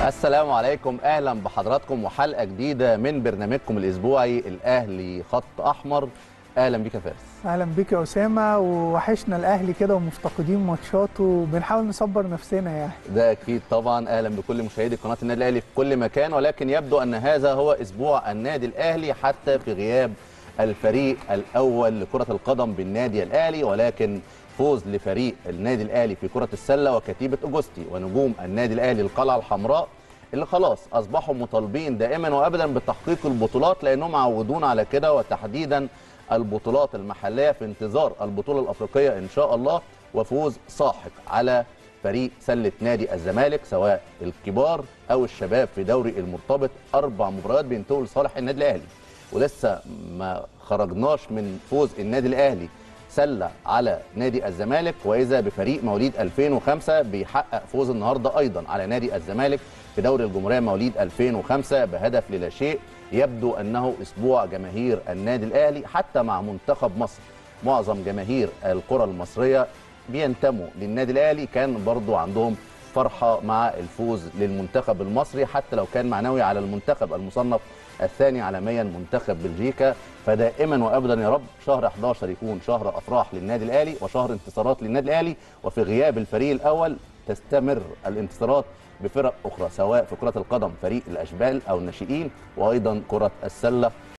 السلام عليكم اهلا بحضراتكم وحلقه جديده من برنامجكم الاسبوعي الاهلي خط احمر اهلا بيك يا فارس اهلا بيك يا اسامه ووحشنا الاهلي كده ومفتقدين ماتشات وبنحاول نصبر نفسنا يعني ده اكيد طبعا اهلا بكل مشاهدي قناه النادي الاهلي في كل مكان ولكن يبدو ان هذا هو اسبوع النادي الاهلي حتى في غياب الفريق الاول لكره القدم بالنادي الاهلي ولكن فوز لفريق النادي الاهلي في كره السله وكتيبه اوجستي ونجوم النادي الاهلي القلعه الحمراء اللي خلاص اصبحوا مطالبين دائما وابدا بتحقيق البطولات لانهم عودونا على كده وتحديدا البطولات المحليه في انتظار البطوله الافريقيه ان شاء الله وفوز ساحق على فريق سله نادي الزمالك سواء الكبار او الشباب في دوري المرتبط اربع مباريات بينتهوا لصالح النادي الاهلي ولسه ما خرجناش من فوز النادي الاهلي سله على نادي الزمالك واذا بفريق مواليد 2005 بيحقق فوز النهارده ايضا على نادي الزمالك في دوري الجمهوريه مواليد 2005 بهدف للا شيء يبدو انه اسبوع جماهير النادي الاهلي حتى مع منتخب مصر معظم جماهير الكره المصريه بينتموا للنادي الاهلي كان برضو عندهم فرحه مع الفوز للمنتخب المصري حتى لو كان معنوي على المنتخب المصنف الثاني عالميا منتخب بلجيكا فدائما وابدا يا رب شهر 11 يكون شهر افراح للنادي الاهلي وشهر انتصارات للنادي الاهلي وفي غياب الفريق الاول تستمر الانتصارات بفرق اخرى سواء في كره القدم فريق الاشبال او الناشئين وايضا كره السله